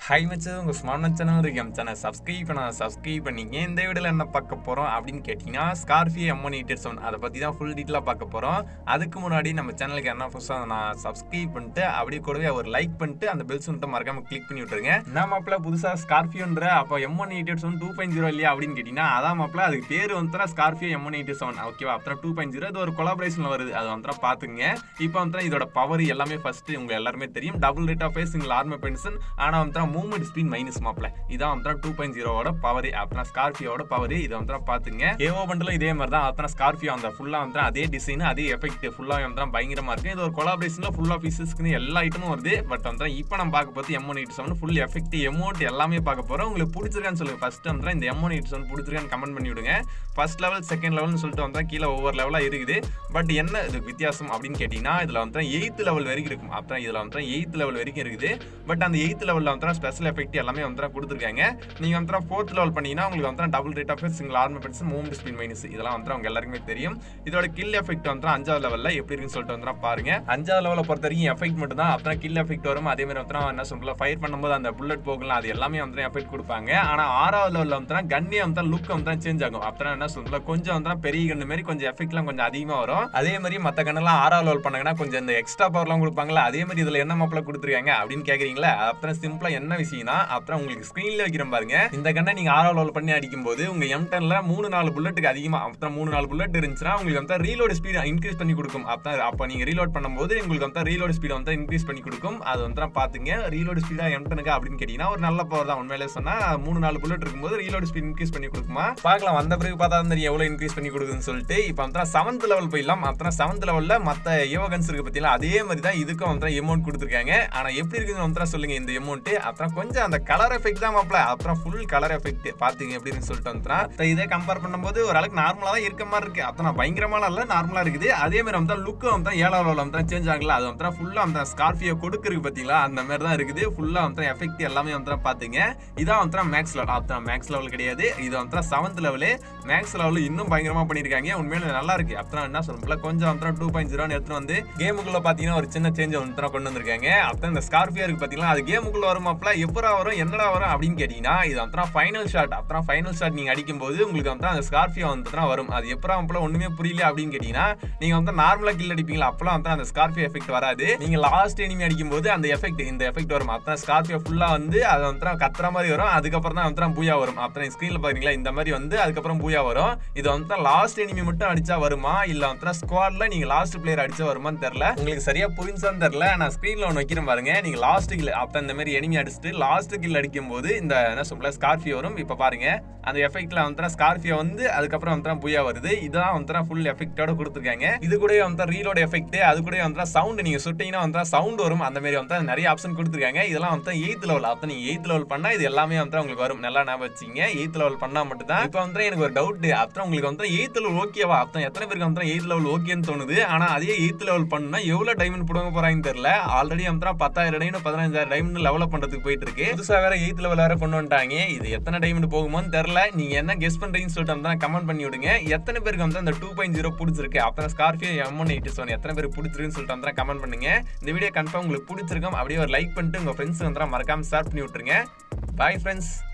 high மச்சது உங்கள் smart channel இருக்கு எம் சேனல் சப்ஸ்கிரைப் பண்ண சப்ஸ்கிரைப் பண்ணிங்க இந்த வீடியோவில் என்ன பார்க்க போகிறோம் அப்படின்னு கேட்டிங்கன்னா Scorpio M one eight seven அதை பற்றி தான் ஃபுல் டீட்டெயிலாக பார்க்க போகிறோம் அதுக்கு முன்னாடி நம்ம சேனலுக்கு என்ன புதுசாக நான் சப்ஸ்கிரைப் பண்ணிட்டு அப்படியே கூடவே ஒரு லைக் பண்ணிட்டு அந்த பெல் சொல்லிட்டு மறக்காம கிளிக் பண்ணி விட்டுருங்க நான் மாப்பிள்ள புதுசாக ஸ்கார்பியோன்ற அப்போ M one eight seven two point zero இல்லையா அப்படின்னு கேட்டிங்கன்னா அதான் மாப்பிள்ள அதுக்கு பேர் வந்து Scorpio M one eight seven ஓகேவா அப்புறம் டூ பாயிண்ட் ஜீரோ இது ஒரு கொலாபரேஷனில் வருது அது வந்து பார்த்துங்க இப்போ வந்து இதோட பவர் எல்லாமே ஃபர்ஸ்ட் உங்க எல்லாருமே தெரியும் double rate of single armour பென்சன் ஆனால் வந்து மூவ்மெண்ட் ஸ்பீட் மைனஸ் மாப்ல இதான் வந்து டூ பாயிண்ட் ஜீரோவோட பவர் அப்புறம் ஸ்கார்பியோட பவர் இதை வந்து பாத்துங்க ஏவோ பண்டில் இதே மாதிரி தான் அப்புறம் ஸ்கார்பியோ அந்த ஃபுல்லா வந்து அதே டிசைன் அதே எஃபெக்ட் ஃபுல்லா வந்து பயங்கரமா இருக்கு இது ஒரு கொலாபரேஷன்ல ஃபுல்லா பீசஸ்க்கு எல்லா ஐட்டமும் வருது பட் வந்து இப்போ நம்ம பார்க்க போது M one eight seven full effect amount எல்லாமே பார்க்க போறோம் உங்களுக்கு பிடிச்சிருக்கான்னு சொல்லுங்க ஃபர்ஸ்ட் வந்து இந்த எம் ஒன் எயிட் செவன் பிடிச்சிருக்கான்னு கமெண்ட் பண்ணி விடுங்க ஃபர்ஸ்ட் லெவல் செகண்ட் லெவல்னு சொல்லிட்டு வந்தா கீழே ஒவ்வொரு லெவலா இருக்குது பட் என்ன இது வித்தியாசம் அப்படின்னு கேட்டீங்கன்னா இதுல வந்து எயித் லெவல் வரைக்கும் இருக்கும் அப்புறம் இதுல வந்து எயித் லெவல் வரைக்கும் இருக்குது பட் அந்த எயித் லெவலில் வந்து ஸ்பெஷல் எஃபெக்ட் எல்லாமே வந்து கொடுத்துருக்காங்க நீங்கள் வந்து ஃபோர்த் லெவல் பண்ணீங்கன்னா உங்களுக்கு வந்து double rate of single armour பெட்ஸ் மூவ்மெண்ட் ஸ்பீட் மைனஸ் இதெல்லாம் வந்து அவங்க எல்லாருக்குமே தெரியும் இதோட கில் எஃபெக்ட் வந்து அஞ்சாவது லெவலில் எப்படி இருக்குன்னு சொல்லிட்டு வந்து பாருங்க அஞ்சாவது லெவலில் பொறுத்த வரைக்கும் எஃபெக்ட் மட்டும் தான் அப்புறம் கில் எஃபெக்ட் வரும் அதே மாதிரி வந்து என்ன சொல்லலாம் ஃபயர் பண்ணும்போது அந்த புல்லட் போகலாம் அது எல்லாமே வந்து எஃபெக்ட் கொடுப்பாங்க ஆனால் ஆறாவது லெவலில் வந்து கன்னே வந்து லுக் வந்து சேஞ்ச் ஆகும் அப்புறம் என்ன சொல்லலாம் கொஞ்சம் வந்து பெரிய கண்ணு மாதிரி கொஞ்சம் எஃபெக்ட்லாம் கொஞ்சம் அதிகமாக வரும் அதே மாதிரி மற்ற கண்ணெல்லாம் ஆறாவது லெவல் பண்ணாங்கன்னா கொஞ்சம் இந்த எக்ஸ்ட்ரா பவர்லாம் கொடுப்பாங்களா அதே மாதிரி இதில் என்ன மாப்பிள கொடுத்துருக்காங்க அப்படின்னு கேட்குறீங்களா அப்புறம் சிம்பிளா என்ன விஷயம்னா அப்புறம் உங்களுக்கு ஸ்க்ரீன்ல வைக்கிறேன் பாருங்க இந்த கண்ணை நீங்க ஆறாவது லெவல் பண்ணி அடிக்கும் போது உங்க எம் டென்ல மூணு நாலு புல்லட்டுக்கு அதிகமா அப்புறம் மூணு நாலு புல்லட் இருந்துச்சுன்னா உங்களுக்கு வந்து ரீலோட் ஸ்பீட் இன்க்ரீஸ் பண்ணி கொடுக்கும் அப்புறம் அப்போ நீங்க ரீலோட் பண்ணும்போது உங்களுக்கு வந்து ரீலோட் ஸ்பீட் வந்து இன்க்ரீஸ் பண்ணி கொடுக்கும் அது வந்து பாத்துங்க ரீலோட் ஸ்பீடா எம் டெனுக்கு அப்படின்னு கேட்டீங்கன்னா ஒரு நல்ல பவர் தான் உண்மையிலே சொன்னா மூணு நாலு புல்லட் இருக்கும்போது ரீலோட் ஸ்பீட் இன்க்ரீஸ் பண்ணி கொடுக்குமா பார்க்கலாம் வந்த பிறகு பார்த்தா தான் தெரியும் எவ்வளவு இன்க்ரீஸ் பண்ணி கொடுக்குதுன்னு சொல்லிட்டு இப்போ வந்து செவன்த் லெவல் போயிடலாம் அப்புறம் செவன்த் லெவல்ல மத்த யோகன்ஸ் இருக்கு பத்தியில அதே மாதிரி தான் இதுக்கும் வந்து எமௌண்ட் கொடுத்துருக்காங்க ஆனா எப்படி இருக்குன்னு வந்து சொல்லுங்க இந்த எமௌண்ட் அப்புறம் கொஞ்சம் அந்த கலர் எஃபெக்ட் தான் மாப்ள அப்புறம் ஃபுல் கலர் எஃபெக்ட் பாத்தீங்க எப்படின்னு சொல்லிட்டு வந்துட்டா இதே கம்பேர் பண்ணும்போது ஓரளவுக்கு நார்மலா தான் இருக்க மாதிரி இருக்கு அப்புறம் பயங்கரமான இல்ல நார்மலா இருக்குது அதே மாதிரி வந்து லுக்கு வந்து ஏழாவது லெவல் வந்து சேஞ்ச் ஆகல அது வந்து ஃபுல்லா அந்த ஸ்கார்பியோ கொடுக்குறது பாத்தீங்களா அந்த மாதிரி தான் இருக்குது ஃபுல்லா வந்து எஃபெக்ட் எல்லாமே வந்து பாத்தீங்க இதான் வந்து மேக்ஸ் லெவல் அப்புறம் மேக்ஸ் லெவல் கிடையாது இது வந்து செவன்த் லெவலு மேக்ஸ் லெவல் இன்னும் பயங்கரமா பண்ணிருக்காங்க உண்மையில நல்லா இருக்கு அப்புறம் என்ன சொல்லல கொஞ்சம் வந்து டூ பாயிண்ட் ஜீரோ எடுத்துட்டு வந்து கேமுக்குள்ள பாத்தீங்கன்னா ஒரு சின்ன சேஞ்ச் வந்து கொண்டு வந்திருக்காங்க அப்புறம் இந்த ஸ்கார்பியோ இருக்கு பாத்தீங்களா அது கேமுக்குள்ள வருமாப்ல எப்பரா வரும் என்னடா வரும் அப்படின்னு கேட்டீங்கன்னா இது வந்து ஃபைனல் ஷாட் அப்புறம் ஃபைனல் ஷாட் நீங்க அடிக்கும் போது உங்களுக்கு வந்து அந்த ஸ்கார்பியோ வந்து வரும் அது எப்பரா அப்பல ஒண்ணுமே புரியல அப்படின்னு கேட்டீங்கன்னா நீங்க வந்து நார்மலா கில் அடிப்பீங்களா அப்பலாம் வந்து அந்த ஸ்கார்பியோ எஃபெக்ட் வராது நீங்க லாஸ்ட் எனிமி அடிக்கும் போது அந்த எஃபெக்ட் இந்த எஃபெக்ட் வரும் அப்புறம் ஸ்கார்பியோ ஃபுல்லா வந்து அது வந்து கத்துற மாதிரி வரும் அதுக்கப்புறம் தான் வந்து பூயா வரும் அப்புறம் ஸ்கிரீன்ல பாத்தீங்களா இந்த மாதிரி வந்து அதுக்கப்புறம் பூயா வரும் இது வந்து லாஸ்ட் எனிமி மட்டும் அடிச்சா வருமா இல்ல வந்து ஸ்குவாட்ல நீங்க லாஸ்ட் பிளேயர் அடிச்சா வருமான்னு தெரியல உங்களுக்கு சரியா புரிஞ்சான்னு தெரியல நான் ஸ்கிரீன்ல ஒன்று வைக்கிறேன் பாருங்க நீங்க லாஸ்ட் கில் அப்ப இந்த மாதிரி எனிமி அடிச்சுட்டு லாஸ்ட் கில் அடிக்கும் போது இந்த என்ன சொல்ல ஸ்கார்பியோ வரும் இப்ப பாருங்க அந்த எஃபெக்ட்ல வந்து ஸ்கார்பியோ வந்து அதுக்கப்புறம் வந்து புயா வருது இதான் வந்து ஃபுல் எஃபெக்டோட கொடுத்துருக்காங்க இது கூட வந்து ரீலோட் எஃபெக்ட் அது கூட வந்து சவுண்ட் நீங்க சுட்டீங்கன்னா வந்து சவுண்ட் வரும் அந்த மாதிரி வந்து நிறைய ஆப்ஷன் கொடுத்துருக்காங்க இதெல்லாம் வந்து எயித் லெவல் அப்ப நீங்க எயித் லெவல் பண்ணா இது எல்லாமே வந்து உங்களுக்கு வரும் நல்லா ஞாபகம் வச்சிங்க எயித் லெவல் பண்ணா மட்டும் தான் இப்போ வந்து எனக்கு ஒரு டவுட் அப்புறம் உங்களுக்கு வந்து எயித் லெவல் ஓகேவா அப்புறம் எத்தனை பேருக்கு வந்து எயித் லெவல் ஓகேன்னு தோணுது ஆனா அதே எயித் லெவல் பண்ணா எவ்வளவு டைமண்ட் போடுவாங்க போறாங்கன்னு தெரியல ஆல்ரெடி வந்து பத்தாயிரம் டைமண்ட் பதினஞ்சாயிரம் டைமண்ட் லெவலப் பண்றதுக்கு போயிட்டு இருக்கு புதுசா வேற எயித் லெவல் வேற கொண்டு வந்துட்டாங்க இது எத்தனை டைமண்ட் போகுமோன்னு தெரியல நீங்க என்ன கெஸ் பண்றீங்கன்னு சொல்லிட்டு வந்து கமெண்ட் பண்ணி விடுங்க எத்தனை பேருக்கு வந்து அந்த டூ பாயிண்ட் ஜீரோ பிடிச்சிருக்கு அப்புறம் Scorpio M one eighty seven எத்தனை பேருக்கு பிடிச்சிருக்குன்னு சொல்லிட்டு வந்து கமெண்ட் பண்ணுங்க இந்த வீடியோ கன்ஃபார்ம் உங்களுக்கு பிடிச்சிருக்கும் அப்படியே ஒரு லைக் பண்ணிட்டு உங்க ஃப்ரெண்ட்ஸ் வந்து மறக்காம ஷேர் பண்ணி விட்டுருங்க பாய் ஃப்ரெண்ட்ஸ்